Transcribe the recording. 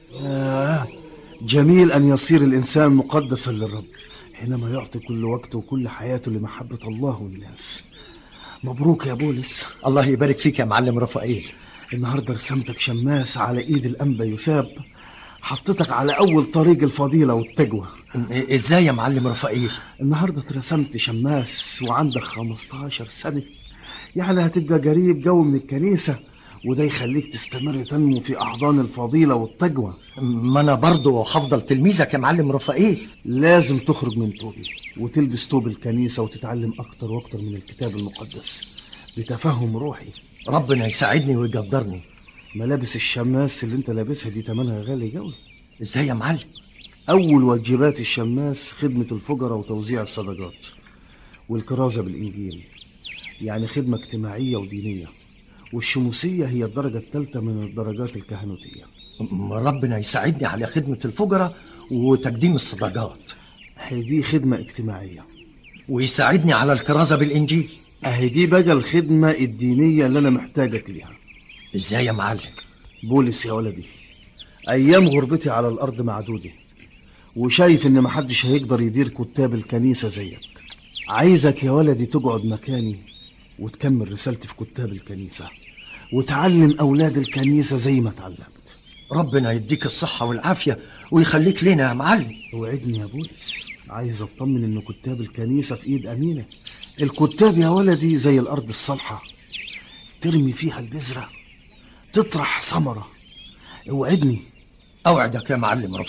آه جميل أن يصير الإنسان مقدسا للرب حينما يعطي كل وقته وكل حياته لمحبة الله والناس مبروك يا بولس الله يبارك فيك يا معلم رفائيل النهاردة رسمتك شماس على إيد الأنبا يساب حطيتك على أول طريق الفضيلة والتقوى ازاي يا معلم رفائيل النهاردة اترسمت شماس وعندك 15 سنة يعني هتبقى قريب جو من الكنيسة وده يخليك تستمر تنمو في أحضان الفضيلة والتقوى ما انا برضه هفضل تلميذك يا معلم رفائيل لازم تخرج من توبي وتلبس توب الكنيسة وتتعلم أكتر وأكتر من الكتاب المقدس بتفهم روحي ربنا يساعدني ويقدرني ملابس الشماس اللي انت لابسها دي تمنها غالي قوي ازاي يا معلم أول واجبات الشماس خدمة الفقراء وتوزيع الصدقات والكرازة بالإنجيل يعني خدمة اجتماعية ودينية والشموسية هي الدرجة الثالثة من الدرجات الكهنوتية م- ربنا يساعدني على خدمة الفقراء وتقديم الصدقات أهي دي خدمة اجتماعية ويساعدني على الكرازة بالإنجيل أهي دي بقى الخدمة الدينية اللي أنا محتاجك ليها ازاي يا معلم بولس يا ولدي أيام غربتي على الأرض معدودة وشايف إن محدش هيقدر يدير كتاب الكنيسة زيك عايزك يا ولدي تقعد مكاني وتكمل رسالتي في كتاب الكنيسة وتعلم أولاد الكنيسة زي ما اتعلمت ربنا يديك الصحة والعافية ويخليك لنا يا معلم وعدني يا بولس عايز اطمن ان كتاب الكنيسة في ايد امينة الكتاب يا ولدي زي الارض الصالحة ترمي فيها البذرة تطرح ثمرة اوعدني أوعدك يا معلم